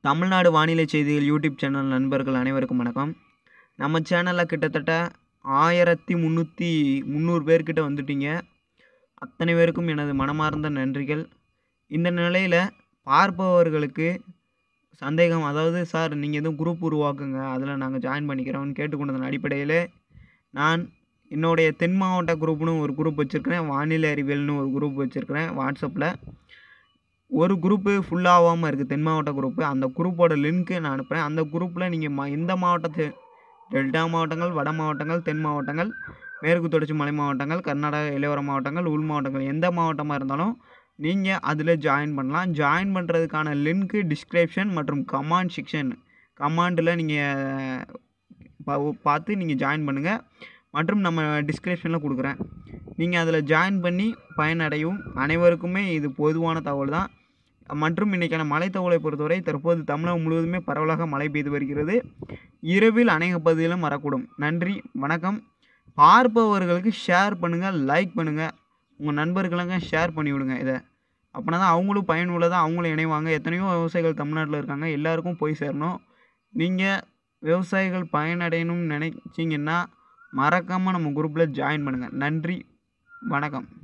தமிழ்நாடு வானிலை செய்திகள் YouTube channel நண்பர்கள் அனைவருக்கும் வணக்கம் நம்ம சேனலில் கிட்டத்தட்ட ஆயிரத்தி முந்நூற்றி முந்நூறு பேர்கிட்ட வந்துட்டீங்க அத்தனை பேருக்கும் எனது மனமார்ந்த நன்றிகள் இந்த நிலையில் பார்ப்பவர்களுக்கு சந்தேகம் அதாவது சார் நீங்கள் எதுவும் குரூப் உருவாக்குங்க அதில் நாங்கள் ஜாயின் பண்ணிக்கிறோம்னு கேட்டுக்கொண்டதன் அடிப்படையில் நான் என்னுடைய தென் மாவட்ட குரூப்னு ஒரு குரூப் வச்சுருக்கிறேன் வானிலை அறிவியல்னு ஒரு குரூப் வச்சுருக்கிறேன் வாட்ஸ்அப்பில் ஒரு குரூப்பு ஃபுல்லாகாமல் இருக்குது தென் மாவட்ட குரூப்பு அந்த குரூப்போட லிங்க்கு நான் அனுப்புகிறேன் அந்த குரூப்பில் நீங்கள் மா எந்த மாவட்டத்து டெல்டா மாவட்டங்கள் வட மாவட்டங்கள் தென் மாவட்டங்கள் மேற்கு தொடர்ச்சி மலை மாவட்டங்கள் கர்நாடக இளையோர மாவட்டங்கள் உள் மாவட்டங்கள் எந்த மாவட்டமாக இருந்தாலும் நீங்கள் அதில் ஜாயின் பண்ணலாம் ஜாயின் பண்ணுறதுக்கான லிங்க்கு டிஸ்கிரிப்ஷன் மற்றும் கமாண்ட் செக்ஷன் கமாண்டில் நீங்கள் பார்த்து நீங்கள் ஜாயின் பண்ணுங்கள் மற்றும் நம்ம டிஸ்கிரிப்ஷனில் கொடுக்குறேன் நீங்கள் அதில் ஜாயின் பண்ணி பயனடையும் அனைவருக்குமே இது பொதுவான தகவல் தான் மற்றும் இன்றைக்கான மழை தகவலை பொறுத்தவரை தற்போது தமிழகம் முழுவதுமே பரவலாக மழை பெய்து வருகிறது இரவில் அநேக பகுதியிலும் வரக்கூடும் நன்றி வணக்கம் பார்ப்பவர்களுக்கு ஷேர் பண்ணுங்கள் லைக் பண்ணுங்கள் உங்கள் நண்பர்களுங்க ஷேர் பண்ணி விடுங்க இதை அப்படின்னா தான் அவங்களும் பயனுள்ளதாக அவங்களும் இணைவாங்க எத்தனையோ விவசாயிகள் தமிழ்நாட்டில் இருக்காங்க எல்லாருக்கும் போய் சேரணும் நீங்கள் விவசாயிகள் பயனடையணும்னு நினைச்சிங்கன்னா மறக்காமல் நம்ம குரூப்பில் ஜாயின் பண்ணுங்கள் நன்றி வணக்கம்